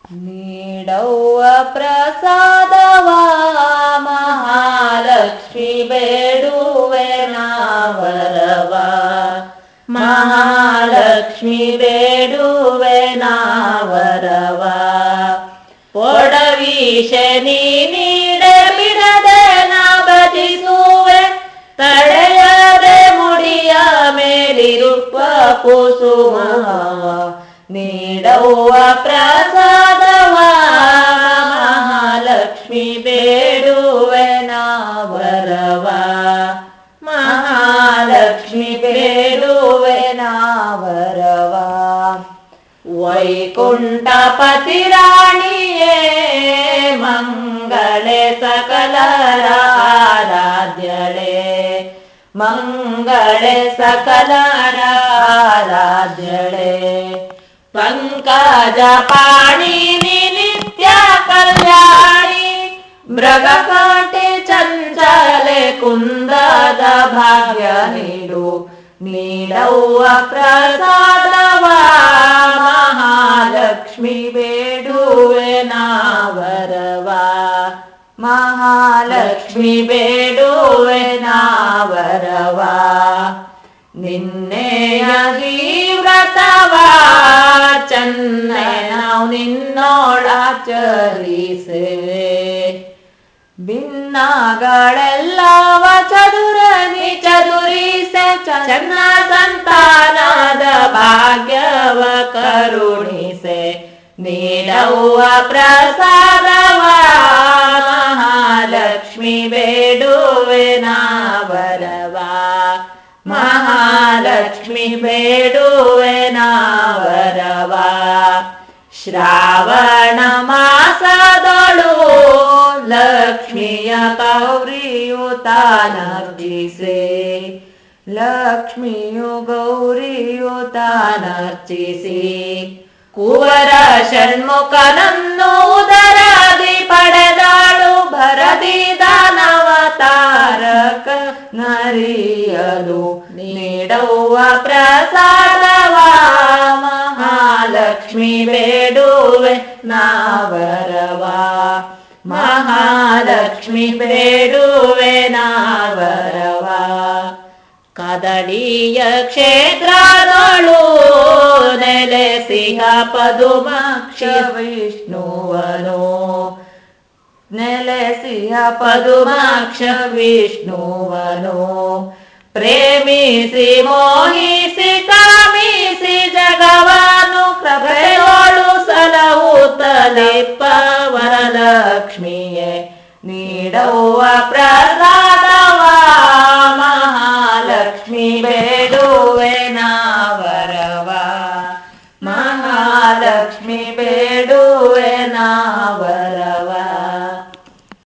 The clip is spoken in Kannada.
ನೀಡವ್ವ ಪ್ರಸಾದವ ಮಹಾಲಕ್ಷ್ಮಿ ಬೇಡುವೆ ನಾವರವ ಮಹಾಲಕ್ಷ್ಮಿ ಬೇಡುವೆ ನಾವರವ ಒಡವೀಶನಿ ನೀಡ ಬಿಡದೆ ನಾ ಭಜಿಸುವೆ ತಡೆಯದೆ ಮುಡಿಯ ಮೇಲಿರುವ ಕುಸುಮವ ನೀಡವ್ವ ಪ್ರಸಾದವ ಮಹಾಲಕ್ಷ್ಮಿ ಬೇಡುವೆ ನಾವರವ ಮಹಾಲಕ್ಷ್ಮಿ ಬೇಡುವೆ ನಾವರವ ವೈಕುಂಠಪತಿ ರಾಣಿಯೇ ಮಂಗಳೆ ಸಕಲರಾರಾಧ್ಯಳೆ ಮಂಗಳೆ ಸಕಲರಾರಾಧ್ಯಳೆ ಪಂಕಜ ಪಾಣಿನಿ ನಿತ್ಯ ಕಲ್ಯಾಣಿ ಮೃಗಕಾಟೆ ಚಂಚಲೆ ಕುಂದದ ಭಾಗ್ಯ ನೀಡು ನೀಡವ್ವ ಪ್ರಸಾದವ ಮಹಾಲಕ್ಷ್ಮಿ ಬೇಡುವೆ ನಾವರವ ಮಹಾಲಕ್ಷ್ಮಿ ಬೇಡುವೆ ನಾವರವ ನಿನ್ನೆಯ ವ್ರತವ ಚನ್ನೆ ನಾವು ನಿನ್ನೋಡಾಚರಿಸುವೆ ಭಿನ್ನಗಳೆಲ್ಲವ ಚದುರನಿ ಚದುರಿಸ ಚನ್ನ ಸಂತಾನದ ಭಾಗ್ಯವ ಕರುಣಿಸೆ ನೀಡವ್ವ ಪ್ರಸಾದವ ಮಹಾಲಕ್ಷ್ಮಿ ಬೇಡುವೆ ನಾವರವ ಮಹಾಲಕ್ಷ್ಮಿ ಬೇಡುವೆ ನಾವರವ ಶ್ರಾವಣ ಮಾಸದೊಳು ಲಕ್ಷ್ಮಿಯ ಗೌರಿಯು ತಾನರ್ಜಿಸೆ ಲಕ್ಷ್ಮಿಯು ಗೌರಿಯು ತಾನರ್ಚಿಸಿ ಕುವರ ಷಣ್ಮುಖನನ್ನು ಉದರಾದಿ ಪಡೆದಾಳು ಭರದಿ ದಾನವತಾರಕ ನರಿಯಲು ನೀಡುವ ಪ್ರಸಾದವ ಮಹಾಲಕ್ಷ್ಮಿ ಬೇಡುವೆ ನಾವರವ ಮಹಾಲಕ್ಷ್ಮಿ ಬೇಡುವೆ ನಾವರವ ಕದಳಿಯ ಕ್ಷೇತ್ರದೊಳು ನೆಲೆಸಿಹ ಪದುಮಾಕ್ಷ ವಿಷ್ಣುವನು ನೆಲೆಸಿಹ ಪದುಮಾಕ್ಷ ವಿಷ್ಣುವನು ಪ್ರೇಮಿಸಿ ಮೋಹಿಸಿ ಕಾಮಿಸಿ ಜಗವನು ಪ್ರಭೆಯೋಳು ಸಲಹುತ್ತಲಿಪ್ಪ ವರಲಕ್ಷ್ಮಿಯೇ ನೀಡುವ ಪ್ರಸಾದವ ಮಹಾಲಕ್ಷ್ಮಿ ಬೇಡುವೆ ನಾವರವ ಮಹಾಲಕ್ಷ್ಮಿ